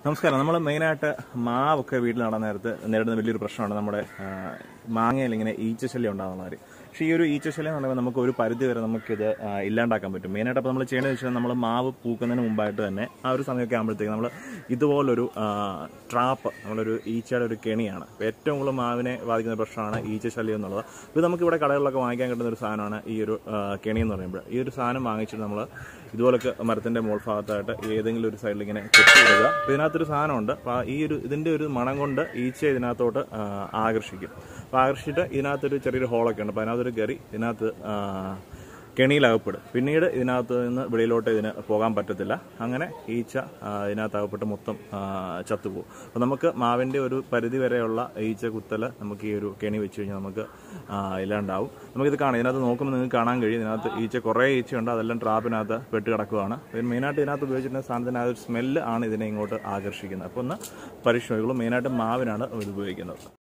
നമസ്കാരം നമ്മൾ മെയിനായിട്ട് മാവൊക്കെ വീട്ടിൽ നടാൻ നേരത്ത് നേരിടുന്ന വലിയൊരു പ്രശ്നമാണ് നമ്മുടെ ആ, മാങ്ങയിൽ ഇങ്ങനെ ഈച്ചശല്യം ഉണ്ടാകുന്ന കാര്യം പക്ഷേ ഈ ഒരു ഈച്ചശല്യം എന്ന് പറയുമ്പോൾ നമുക്ക് ഒരു പരിധി വരെ നമുക്കിത് ആ, ഇല്ലാണ്ടാക്കാൻ പറ്റും മെയിനായിട്ട് അപ്പോൾ നമ്മൾ ചെയ്യേണ്ടത് വെച്ചാൽ നമ്മൾ മാവ് പൂക്കുന്നതിന് മുമ്പായിട്ട് തന്നെ ആ ഒരു സമയമൊക്കെ ആകുമ്പോഴത്തേക്ക് നമ്മൾ ഇതുപോലൊരു ട്രാപ്പ് നമ്മളൊരു ഈച്ചയുടെ ഒരു കെണിയാണ് അപ്പോൾ ഏറ്റവും കൂടുതൽ മാവിനെ ബാധിക്കുന്ന പ്രശ്നമാണ് ഈച്ചശല്യം എന്നുള്ളത് ഇത് നമുക്കിവിടെ കടകളിലൊക്കെ വാങ്ങിക്കാൻ കിട്ടുന്ന ഒരു സാധനമാണ് ഈ ഒരു ആ, കെണി എന്ന് പറയുമ്പോൾ ഈ ഒരു സാധനം വാങ്ങിച്ചിട്ട് നമ്മൾ ഇതുപോലൊക്കെ മരത്തിന്റെ മോൾ ഭാഗത്തായിട്ട് ഏതെങ്കിലും ഒരു സൈഡിൽ ഇങ്ങനെ കെട്ടിയിടുക അപ്പോൾ ഇതിനകത്തൊരു സാധനമുണ്ട് അപ്പോൾ ഈ ഒരു ഇതിന്റെ ഒരു മണം കൊണ്ട് ഈച്ച ഇതിനകത്തോട്ട് ആ, ആകർഷിക്കും അപ്പോൾ ആകർഷിച്ചിട്ട് ഇതിനകത്തൊരു ചെറിയൊരു ഹോളൊക്കെ ഉണ്ട് അപ്പോൾ അതിനകത്തൊരു കയറി ഇതിനകത്ത് ആ, കെണിയിലകപ്പെടും പിന്നീട് ഇതിനകത്ത് നിന്ന് വെളിയിലോട്ട് ഇതിന് പോകാൻ പറ്റത്തില്ല അങ്ങനെ ഈച്ച ആ, ഇതിനകത്ത് അകപ്പെട്ട് മൊത്തം ആ, ചത്തുപോകും അപ്പോൾ നമുക്ക് മാവിൻ്റെ ഒരു പരിധി വരെയുള്ള ഈച്ച കുത്തൽ നമുക്ക് ഈ ഒരു കെണി വെച്ച് കഴിഞ്ഞാൽ നമുക്ക് ആ, ഇല്ലാണ്ടാവും നമുക്കിത് കാണാം ഇതിനകത്ത് നോക്കുമ്പോൾ നിങ്ങൾക്ക് കാണാൻ കഴിയും ഇതിനകത്ത് ഈച്ച കുറേ ഈച്ചയുണ്ട് അതെല്ലാം ട്രാപ്പിനകത്ത് പെട്ട് കിടക്കുകയാണ് ഇതിന് മെയിനായിട്ട് ഇതിനകത്ത് ഉപയോഗിച്ചിരുന്ന സാധനത്തിന് ആ ഒരു സ്മെല്ല് ആണ് ഇതിനെ ഇങ്ങോട്ട് ആകർഷിക്കുന്നത് അപ്പോൾ ഒന്ന് പരീക്ഷ മെയിനായിട്ട് മാവിനാണ് ഇത് ഉപയോഗിക്കുന്നത്